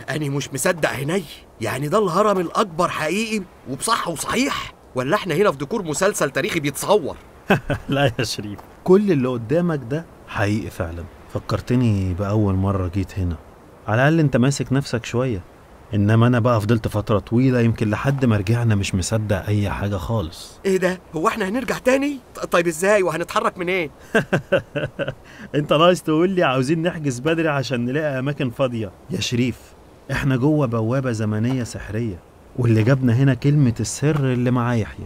أنا مش مصدق عيني يعني ده الهرم الأكبر حقيقي وبصح وصحيح ولا احنا هنا في ديكور مسلسل تاريخي بيتصور لا يا شريف كل اللي قدامك ده حقيقي فعلا فكرتني بأول مرة جيت هنا على الأقل أنت ماسك نفسك شوية إنما أنا بقى فضلت فترة طويلة يمكن لحد ما رجعنا مش مصدق أي حاجة خالص ايه ده هو احنا هنرجع تاني ط- طيب ازاي وهنتحرك منين أنت ناقص تقول لي عاوزين نحجز بدري عشان نلاقي أماكن فاضية يا شريف إحنا جوه بوابة زمنية سحرية واللي جابنا هنا كلمة السر اللي مع يحيى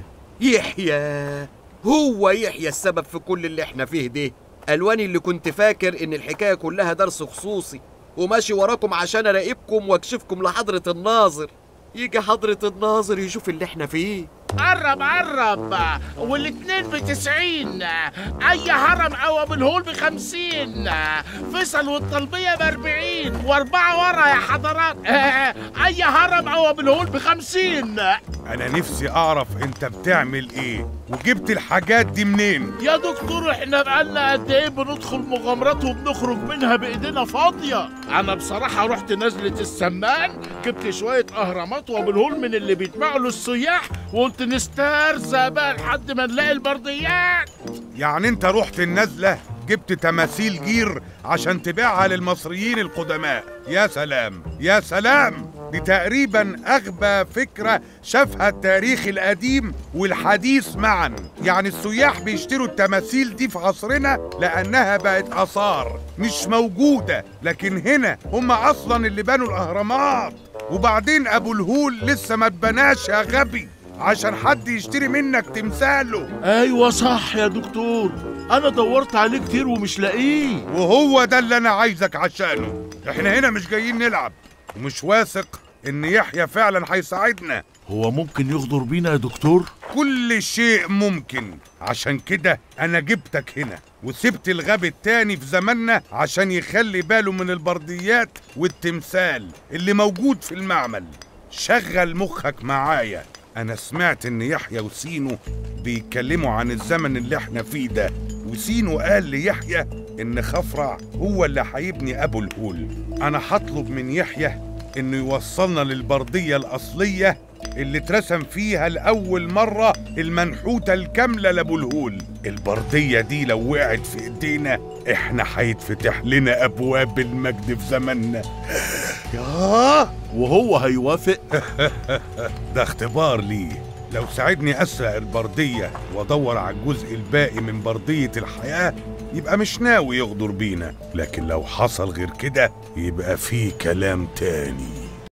يحيى هو يحيى السبب في كل اللي احنا فيه ده الواني اللي كنت فاكر ان الحكايه كلها درس خصوصي وماشي وراكم عشان اراقبكم واكشفكم لحضره الناظر يجي حضره الناظر يشوف اللي احنا فيه قرب قرب والاتنين بتسعين اي هرم او ابو الهول بخمسين فيصل والطلبية باربعين واربعة ورا يا حضرات اي هرم او ابو الهول بخمسين انا نفسي اعرف انت بتعمل ايه وجبت الحاجات دي منين يا دكتور احنا بقالنا قد ايه بندخل مغامرات وبنخرج منها بايدينا فاضية انا بصراحة رحت نزلة السمان جبت شوية اهرامات وابو الهول من اللي بيتباعوا للسياح وقلت نسترزق بقى لحد ما نلاقي البرديات يعني انت رحت النزلة جبت تماثيل جير عشان تبيعها للمصريين القدماء يا سلام يا سلام دي تقريبا اغبى فكرة شافها التاريخ القديم والحديث معا يعني السياح بيشتروا التماثيل دي في عصرنا لانها بقت اثار مش موجودة لكن هنا هم اصلا اللي بنوا الاهرامات وبعدين ابو الهول لسه ما اتبناش يا غبي عشان حد يشتري منك تمثاله ايوه صح يا دكتور انا دورت عليه كتير ومش لاقيه وهو ده اللي انا عايزك عشانه احنا هنا مش جايين نلعب ومش واثق ان يحيى فعلا هيساعدنا هو ممكن يغدر بينا يا دكتور كل شيء ممكن عشان كده انا جبتك هنا وسبت الغاب التاني في زماننا عشان يخلي باله من البرديات والتمثال اللي موجود في المعمل شغل مخك معايا انا سمعت ان يحيى وسينو بيتكلموا عن الزمن اللي احنا فيه ده وسينو قال ليحيى ان خفرع هو اللي هيبني ابو الهول انا هطلب من يحيى انه يوصلنا للبردية الاصلية اللي اترسم فيها لأول مرة المنحوتة الكاملة لأبو الهول البردية دي لو وقعت في ايدينا احنا هيتفتح لنا أبواب المجد في زماننا ياه وهو هيوافق ده اختبار ليه لو ساعدني أسرق البردية وأدور على الجزء الباقي من بردية الحياة يبقى مش ناوي يغدر بينا لكن لو حصل غير كده يبقى في كلام تاني